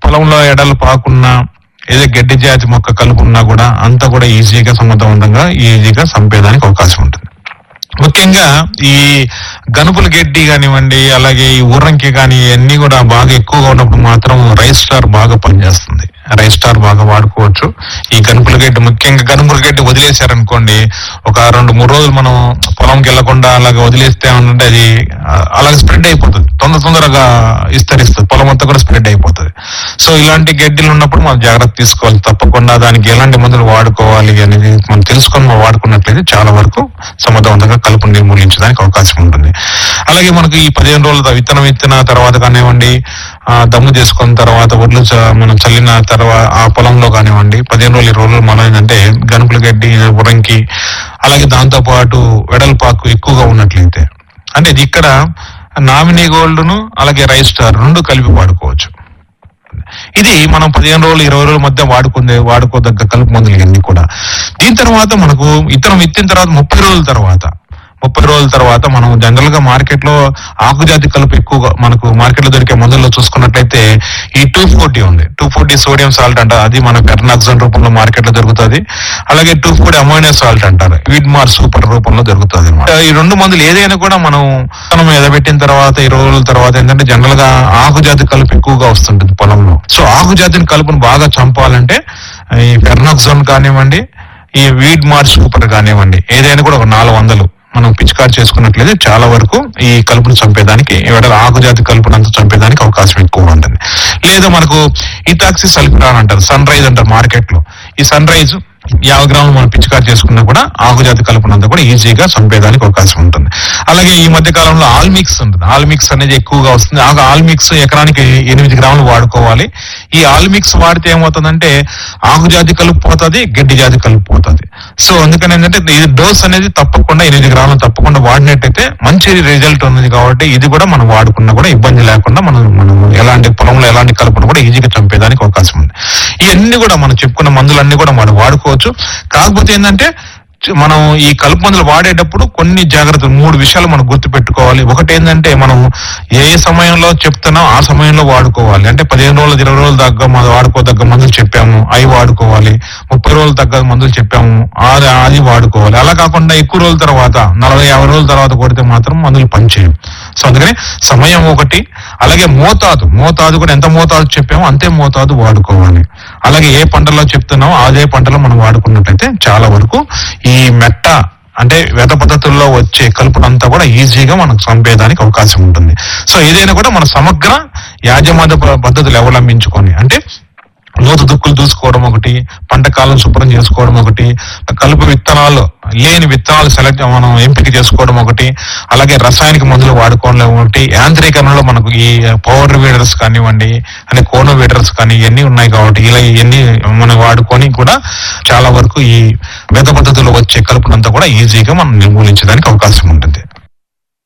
పొలంలో ఎడలు పాకున్నా ఏదో గడ్డి జాతి మొక్క కలుపు ఉన్నా కూడా అంతా కూడా ఈజీగా సమర్థవంతంగా ఈజీగా చంపేదానికి అవకాశం ఉంటుంది ముఖ్యంగా ఈ గనుపుల గడ్డి కానివ్వండి అలాగే ఈ ఉర్రంకి కానీ ఇవన్నీ కూడా బాగా ఎక్కువగా ఉన్నప్పుడు మాత్రం రైస్ స్టార్ బాగా పనిచేస్తుంది రైస్ స్టార్ బాగా వాడుకోవచ్చు ఈ గనుపుల గడ్డి ముఖ్యంగా గనుపుల గడ్డి వదిలేశారనుకోండి ఒక రెండు మూడు రోజులు మనం పొలంకి వెళ్లకుండా అలాగే వదిలేస్తే అంటే అది ఆ, అలాగే స్ప్రెడ్ అయిపోతుంది తొందర తొందరగా విస్తరిస్తుంది పొలం అంతా కూడా స్ప్రెడ్ అయిపోతుంది సో ఇలాంటి గడ్డిలు ఉన్నప్పుడు మనం జాగ్రత్త తీసుకోవాలి తప్పకుండా దానికి ఎలాంటి మందులు వాడుకోవాలి అనేది మనం తెలుసుకొని మనం వాడుకున్నట్లయితే చాలా వరకు సమర్థవంతంగా కలుపు నిర్మూలించడానికి అవకాశం ఉంటుంది అలాగే మనకు ఈ పదిహేను రోజుల తర్వాత విత్తనం విత్తిన తర్వాత కానివ్వండి ఆ, దమ్ము చేసుకున్న తర్వాత ఒడ్లు చ- మనం చల్లిన తర్వాత ఆ పొలంలో కానివ్వండి పదిహేను రోజులు ఇరవై రోజులు మనం ఏంటంటే గనుపుల గడ్డి ఉరంకి అలాగే దాంతో పాటు వెడల్పాకు ఎక్కువగా ఉన్నట్లయితే అంటే ఇది ఇక్కడ నామినీ గోల్డ్ను అలాగే రైస్ స్టార్ రెండు కలిపి వాడుకోవచ్చు ఇది మనం పదిహేను రోజులు ఇరవై రోజుల మధ్య వాడుకుందే వాడుకోదగ్గ కలుపు మందులు ఇవన్నీ కూడా దీని తర్వాత మనకు ఇతరం ఇత్తిన తర్వాత ముప్పై రోజుల తర్వాత ముప్పై రోజుల తర్వాత మనం జనరల్ గా మార్కెట్ లో ఆకుజాతి కలుపు ఎక్కువగా మనకు మార్కెట్ లో దొరికే మందుల్లో చూసుకున్నట్లయితే ఈ టూ ఫోర్టీ ఉంది టూ ఫోర్టీ సోడియం సాల్ట్ అంట అది మన పెర్నాక్సన్ రూపంలో మార్కెట్ లో దొరుకుతుంది అలాగే టూ ఫోర్టీ అమోనియా సాల్ట్ అంటారు వీడ్మార్ సూపర్ రూపంలో దొరుకుతుంది అనమాట ఈ రెండు మందులు ఏదైనా కూడా మనం మనం ఎదబెట్టిన తర్వాత ఇరవై రోజుల తర్వాత ఏంటంటే జనరల్ గా ఆకుజాతి కలుపు ఎక్కువగా వస్తుంటుంది పొలంలో సో ఆకుజాతిని కలుపును బాగా చంపాలంటే ఈ ఫెర్నాక్సోన్ కానివ్వండి ఈ వీడ్ మార్చ్ సూపర్ కానివ్వండి ఏదైనా కూడా ఒక నాలుగు వందలు మనం పిచికారు చేసుకున్నట్లయితే చాలా వరకు ఈ కలుపును చంపేదానికి ఏవైనా ఆకుజాతి కలుపును అంతా చంపేదానికి అవకాశం ఎక్కువ ఉంటుంది లేదా మనకు ఇటాక్సి సల్ఫిరాన్ అంటారు సన్ రైజ్ అంటారు మార్కెట్ లో ఈ సన్ రైజ్ యాభై గ్రాములు మనం పిచికారు చేసుకున్నా కూడా ఆకుజాతి కలుపునంతా కూడా ఈజీగా చంపేదానికి అవకాశం ఉంటుంది అలాగే ఈ మధ్య కాలంలో ఆల్ మిక్స్ ఉంటుంది ఆల్ మిక్స్ అనేది ఎక్కువగా వస్తుంది ఆ ఆల్ మిక్స్ ఎకరానికి ఎనిమిది గ్రాములు వాడుకోవాలి ఈ ఆల్ మిక్స్ వాడితే ఏమవుతుందంటే ఆకుజాతి కలుపు పోతుంది గడ్డి జాతి కలుపు పోతుంది సో అందుకని ఏంటంటే ఇది డోస్ అనేది తప్పకుండా ఎనిమిది గ్రాములు తప్పకుండా వాడినట్టయితే మంచి రిజల్ట్ ఉంది కాబట్టి ఇది కూడా మనం వాడుకున్నా కూడా ఇబ్బంది లేకుండా మనం మనం ఎలాంటి పొలంలో ఎలాంటి కలుపును కూడా ఈజీగా చంపేదానికి అవకాశం ఉంది ఇవన్నీ కూడా మనం చెప్పుకున్న మందులన్నీ కూడా మనం వాడుకోవచ్చు కాకపోతే ఏంటంటే చ- మనం ఈ కలుపు మందులు వాడేటప్పుడు కొన్ని జాగ్రత్తలు మూడు విషయాలు మనం గుర్తు పెట్టుకోవాలి ఒకటి ఏంటంటే మనం ఏ ఏ సమయంలో చెప్తున్నాం ఆ సమయంలో వాడుకోవాలి అంటే పదిహేను రోజులు ఇరవై రోజులు దగ్గర మనం వాడుకోదగ్గ మందులు చెప్పాము అవి వాడుకోవాలి ముప్పై రోజులు తగ్గ మందులు చెప్పాము అది అది వాడుకోవాలి అలా కాకుండా ఎక్కువ రోజుల తర్వాత నలభై యాభై రోజుల తర్వాత కొడితే మాత్రం మందులు పనిచేయవు సో అందుకని సమయం ఒకటి అలాగే మోతాదు మోతాదు కూడా ఎంత మోతాదు చెప్పామో అంతే మోతాదు వాడుకోవాలి అలాగే ఏ పంటలో చెప్తున్నామో అదే పంటలో మనం వాడుకున్నట్లయితే చాలా వరకు ఈ మెట్ట అంటే వెత పద్ధతుల్లో వచ్చే కలుపునంతా కూడా ఈజీగా మనకు చంపేదానికి అవకాశం ఉంటుంది సో ఏదైనా కూడా మన సమగ్ర యాజమాన్య ప- పద్ధతులు అవలంబించుకొని అంటే లోతు దుక్కులు చూసుకోవడం ఒకటి పంట కాలం శుభ్రం చేసుకోవడం ఒకటి కలుపు విత్తనాలు లేని విత్తనాలు సెలెక్ట్ మనం ఎంపిక చేసుకోవడం ఒకటి అలాగే రసాయనిక మందులు వాడుకోవడం ఒకటి యాంత్రీకరణలో మనకు ఈ పవర్ వీడర్స్ కానివ్వండి అని కోనో వీడర్స్ కానీ ఇవన్నీ ఉన్నాయి కాబట్టి ఇలా ఇవన్నీ మనం వాడుకొని కూడా చాలా వరకు ఈ వెద పద్ధతిలో వచ్చే కలుపునంతా కూడా ఈజీగా మనం నిర్మూలించడానికి అవకాశం ఉంటుంది